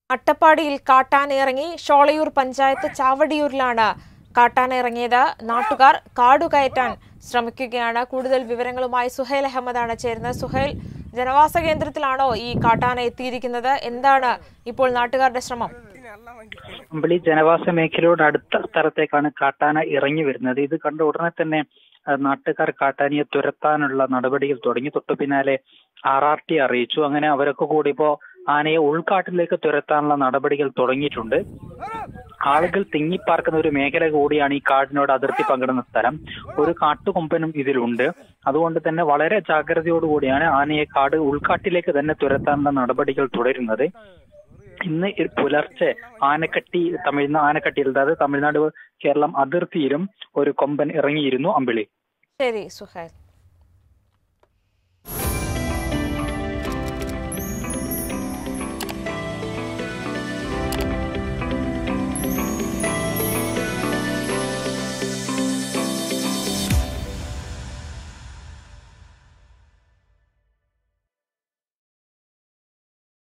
അട്ടപ്പാടിയിൽ കാട്ടാന ഇറങ്ങി ഷോളയൂർ പഞ്ചായത്ത് ചാവടിയൂരിലാണ് കാട്ടാന ഇറങ്ങിയത് നാട്ടുകാർ കാടു കയറ്റാൻ ശ്രമിക്കുകയാണ് കൂടുതൽ വിവരങ്ങളുമായി സുഹൈൽ അഹമ്മദാണ് ചേരുന്നത് സുഹൈൽ ജനവാസ കേന്ദ്രത്തിലാണോ ഈ കാട്ടാന എത്തിയിരിക്കുന്നത് എന്താണ് ഇപ്പോൾ നാട്ടുകാരുടെ ശ്രമം അമ്പിളി ജനവാസ മേഖലയോട് അടുത്ത സ്ഥലത്തേക്കാണ് കാട്ടാന ഇറങ്ങി വരുന്നത് ഇത് കണ്ട ഉടനെ തന്നെ ആ, നാട്ടുകാർ കാട്ടാനയെ തുരത്താനുള്ള നടപടികൾ തുടങ്ങി തൊട്ടു പിന്നാലെ ആർ ആർ ടി അറിയിച്ചു അങ്ങനെ അവരൊക്കെ കൂടി ഇപ്പോ ആനയെ ഉൾക്കാട്ടിലേക്ക് തുരത്താനുള്ള നടപടികൾ തുടങ്ങിയിട്ടുണ്ട് ആളുകൾ തിങ്ങിപ്പാർക്കുന്ന ഒരു മേഖല കൂടിയാണ് ഈ കാടിനോട് അതിർത്തി പങ്കിടുന്ന സ്ഥലം ഒരു കാട്ടുകൊമ്പനും ഇതിലുണ്ട് അതുകൊണ്ട് തന്നെ വളരെ ജാഗ്രതയോടുകൂടിയാണ് ആനയെ കാട് ഉൾക്കാട്ടിലേക്ക് തന്നെ തുരത്താനുള്ള നടപടികൾ തുടരുന്നത് ഇന്ന് ഇ- പുലർച്ചെ ആനക്കട്ടി തമിഴ്നാട് ആനക്കട്ടിയിൽ അതായത് തമിഴ്നാട് കേരളം അതിർത്തിയിലും ഒരു കൊമ്പൻ ഇറങ്ങിയിരുന്നു അമ്പിളി ശരി സുഹൈൽ